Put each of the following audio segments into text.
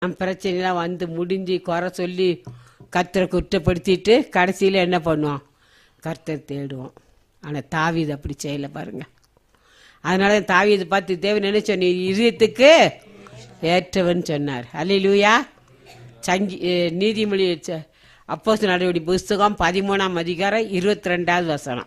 நம்ம பிரச்சனைலாம் வந்து முடிஞ்சு குறை சொல்லி கர்த்தரை குற்றப்படுத்திட்டு கடைசியில் என்ன பண்ணுவோம் கர்த்தர் தேடுவோம் ஆனால் தாவீது அப்படி செய்யலை பாருங்க அதனால தாவீது பார்த்து தேவன் என்ன சொன்னீர் இதயத்துக்கு ஏற்றவன் சொன்னார் அல்லேலூயா சங்கி அஹ் நீதிமொழி அப்போ நடவடி புஸ்தகம் பதிமூணாம் அதிகாரம் இருபத்தி ரெண்டாவது வசனம்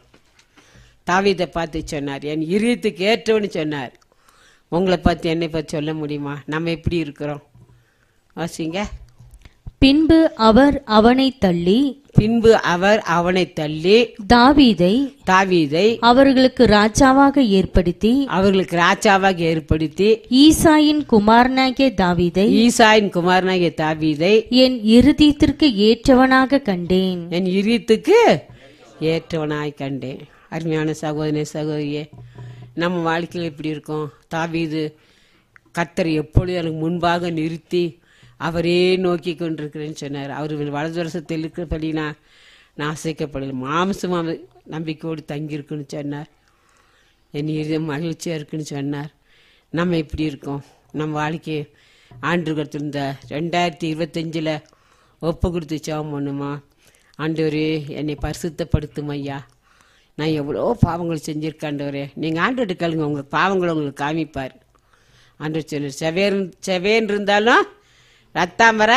தாவீதை பார்த்து சொன்னார் என் இதயத்துக்கு ஏற்றவன்னு சொன்னார் உங்களை பார்த்து என்னை பார்த்து சொல்ல முடியுமா நம்ம எப்படி இருக்கிறோம் வாசிங்க பின்பு அவர் அவனை தள்ளி பின்பு அவர் அவனை தள்ளி தாவீதை தாவீதை அவர்களுக்கு ராஜாவாக ஏற்படுத்தி அவர்களுக்கு ராஜாவாக ஏற்படுத்தி ஈசாயின் குமாரனாகிய தாவீதை ஈசாயின் குமாரனாகிய தாவீதை என் இருதயத்திற்கு ஏற்றவனாக கண்டேன் என் இதயத்துக்கு ஏற்றவனாய் கண்டேன் அருமையான சகோதரனே சகோதரியே நம்ம வாழ்க்கையில் எப்படி இருக்கோம் தாவீது கர்த்தர் எப்பொழுது எனக்கு முன்பாக நிறுத்தி அவரே நோக்கி கொண்டிருக்கிறேன்னு சொன்னார் அவர் வலது வருஷத்தில் இருக்கிறபடி நான் நான் அசைக்கப்படல மாம்சமாக நம்பிக்கையோடு தங்கியிருக்குன்னு சொன்னார் என் இதயம் மகிழ்ச்சியாக இருக்குன்னு சொன்னார் நம்ம எப்படி இருக்கோம் நம்ம வாழ்க்கையை ஆண்டு இந்த ரெண்டாயிரத்தி இருபத்தஞ்சில் ஒப்பு கொடுத்து ஜெபம் பண்ணுமா ஆண்டவரே என்னை பரிசுத்தப்படுத்தும் ஐயா நான் எவ்வளோ பாவங்கள் செஞ்சுருக்காண்டவரே நீங்கள் ஆண்டு கேளுங்க உங்களுக்கு பாவங்களை உங்களுக்கு காமிப்பார் ஆண்டு சொல்லு செவேர் செவேன் இருந்தாலும் ரத்தாம்பரை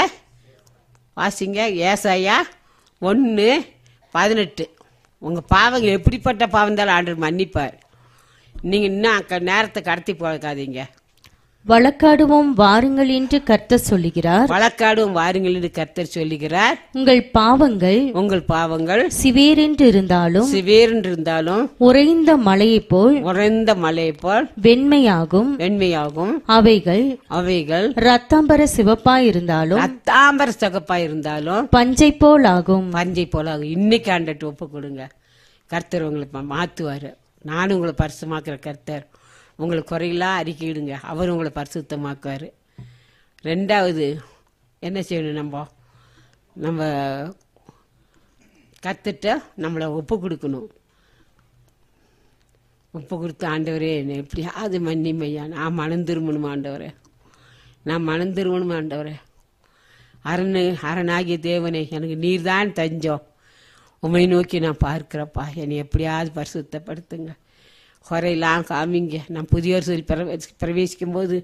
வாசிங்க ஏசாயா ஒன்று பதினெட்டு உங்கள் பாவங்கள் எப்படிப்பட்ட பாவம் இருந்தாலும் ஆண்டு மன்னிப்பார் நீங்கள் இன்னும் அக்க- நேரத்தை கடத்தி போகாதீங்க வழக்காடுவோம் வாருங்கள் என்று கர்த்தர் சொல்லுகிறார் வழக்காடும் வாருங்கள் என்று கர்த்தர் சொல்லுகிறார் உங்கள் பாவங்கள் உங்கள் பாவங்கள் சிவேரென்று இருந்தாலும் சிவேரென்று இருந்தாலும் உறைந்த மலையைப் போல் உறைந்த மலை போல் வெண்மையாகும் வெண்மையாகும் அவைகள் அவைகள் ரத்தாம்பர சிவப்பாய் இருந்தாலும் ரத்தாம்பர சகப்பா இருந்தாலும் பஞ்சை போல் ஆகும் பஞ்சை போல ஆகும். இன்னைக்கு ஆண்டட்டு ஒப்பு கொடுங்க கர்த்தர் உங்களை ப- மாத்துவாரு நானும் உங்களை பரிசுமாக்குற கர்த்தர் உங்களை குறையெல்லாம் அறிக்கையிடுங்க அவர் உங்களை பரிசுத்தமாக்குவார் ரெண்டாவது என்ன செய்யணும் நம்ம நம்ம கத்துட்ட நம்மளை ஒப்பு கொடுக்கணும் ஒப்பு கொடுத்து ஆண்டவரே என்னை எப்படியாவது மன்னிமையா நான் மனம் திரும்பணும் ஆண்டவரே நான் மனம் திரும்பணும் ஆண்டவரே அரணு அரணாகிய தேவனே எனக்கு நீர்தான் தஞ்சம் உமை நோக்கி நான் பார்க்கிறப்பா என்னை எப்படியாவது பரிசுத்தப்படுத்துங்க குறையெல்லாம் காமிங்க நான் புதிய வருஷத்தில் பிரவே பிரவேசிக்கும் போது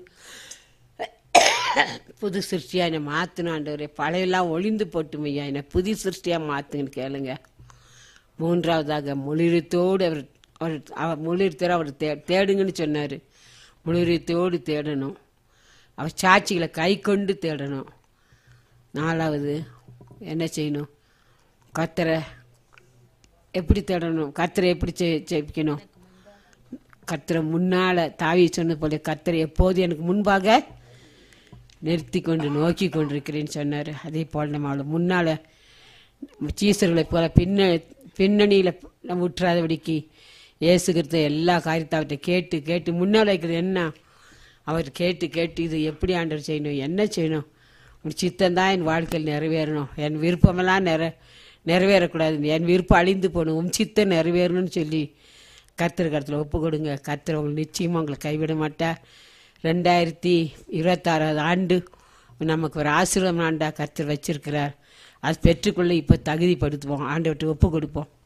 புது சிருஷ்டியாக என்னை மாற்றணும் ஆண்டவரே பழையெல்லாம் ஒளிந்து போட்டுமையா என்னை புது சிருஷ்டியாக மாற்றுங்கன்னு கேளுங்க மூன்றாவதாக முழுத்தோடு அவர் அவர் அவர் முழுத்தோடு அவர் தே தேடுங்கன்னு சொன்னார் முழுத்தோடு தேடணும் அவர் சாட்சிகளை கை கொண்டு தேடணும் நாலாவது என்ன செய்யணும் கத்தரை எப்படி தேடணும் கத்தரை எப்படி செ- ஜெபிக்கணும் கத்தரை முன்னால தாவி சொன்னது போல கத்தரை எப்போது எனக்கு முன்பாக நிறுத்தி கொண்டு நோக்கி கொண்டிருக்கிறேன்னு சொன்னார் அதே போல் நம்ம அவளை முன்னால சீசர்களை போல பின்ன பின்னணியில் நம்ம விட்டுறாதபடிக்கு இயேசுகிறது எல்லா காரியத்தை அவர்கிட்ட கேட்டு கேட்டு முன்னால் வைக்கிறது என்ன அவர் கேட்டு கேட்டு இது எப்படி ஆண்டவர் செய்யணும் என்ன செய்யணும் உன் சித்தம் தான் என் வாழ்க்கையில் நிறைவேறணும் என் விருப்பமெல்லாம் நிற நிறைவேறக்கூடாது என் விருப்பம் அழிந்து போகணும் உன் சித்தம் நிறைவேறணும்னு சொல்லி கர்த்தர் கருத்தில் ஒப்பு கொடுங்க கர்த்தர் உங்களை நிச்சயமாக உங்களை கைவிட மாட்டார் ரெண்டாயிரத்தி இருபத்தாறாவது ஆண்டு நமக்கு ஒரு ஆசீர்வாதம் ஆண்டா கர்த்தர் வச்சிருக்கிறார் அது பெற்றுக்கொள்ள இப்போ தகுதிப்படுத்துவோம் ஆண்டவர்கிட்ட ஒப்பு கொடுப்போம்